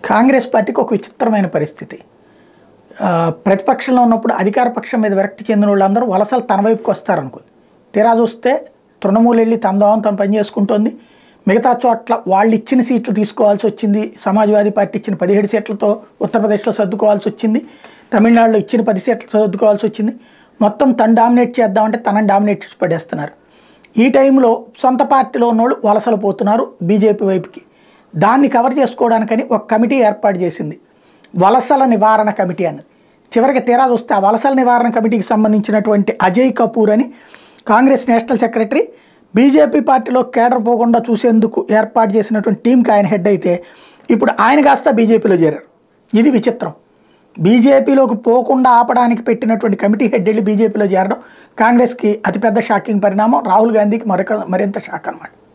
కాంగ్రెస్ పార్టీకి ఒక విచిత్రమైన పరిస్థితి ఆ, ప్రతిపక్షంలో ఉన్నప్పుడు అధికార పక్షం మీద విరక్తి చెందిన వాళ్ళందరూ వలసలు తన వైపుకి వస్తారనుకుంది తీరా చూస్తే తృణమూలు వెళ్ళి తనదోవం తను పని చేసుకుంటోంది మిగతా చోట్ల వాళ్ళు ఇచ్చిన సీట్లు తీసుకోవాల్సి వచ్చింది సమాజ్వాదీ పార్టీ ఇచ్చిన పదిహేడు సీట్లతో ఉత్తరప్రదేశ్లో సర్దుకోవాల్సి వచ్చింది తమిళనాడులో ఇచ్చిన పది సీట్లు సర్దుకోవాల్సి వచ్చింది మొత్తం తను డామినేట్ చేద్దామంటే తనని డామినేట్ చేసి పడేస్తున్నారు ఈ టైంలో సొంత పార్టీలో ఉన్నోళ్ళు వలసలు పోతున్నారు బీజేపీ వైపుకి దాన్ని కవర్ చేసుకోవడానికని ఒక కమిటీ ఏర్పాటు చేసింది వలసల నివారణ కమిటీ అన్నది చివరికి తీరా చూస్తే ఆ వలసల నివారణ కమిటీకి సంబంధించినటువంటి అజయ్ కపూర్ అని కాంగ్రెస్ నేషనల్ సెక్రటరీ బీజేపీ పార్టీలో కేడర్ పోకుండా చూసేందుకు ఏర్పాటు చేసినటువంటి టీంకి ఆయన హెడ్ అయితే ఇప్పుడు ఆయన కాస్త బీజేపీలో చేరారు ఇది విచిత్రం బీజేపీలోకి పోకుండా ఆపడానికి పెట్టినటువంటి కమిటీ హెడ్ వెళ్ళి బీజేపీలో చేరడం కాంగ్రెస్కి అతిపెద్ద షాకింగ్ పరిణామం రాహుల్ గాంధీకి మరొక మరింత షాక్ అన్నమాట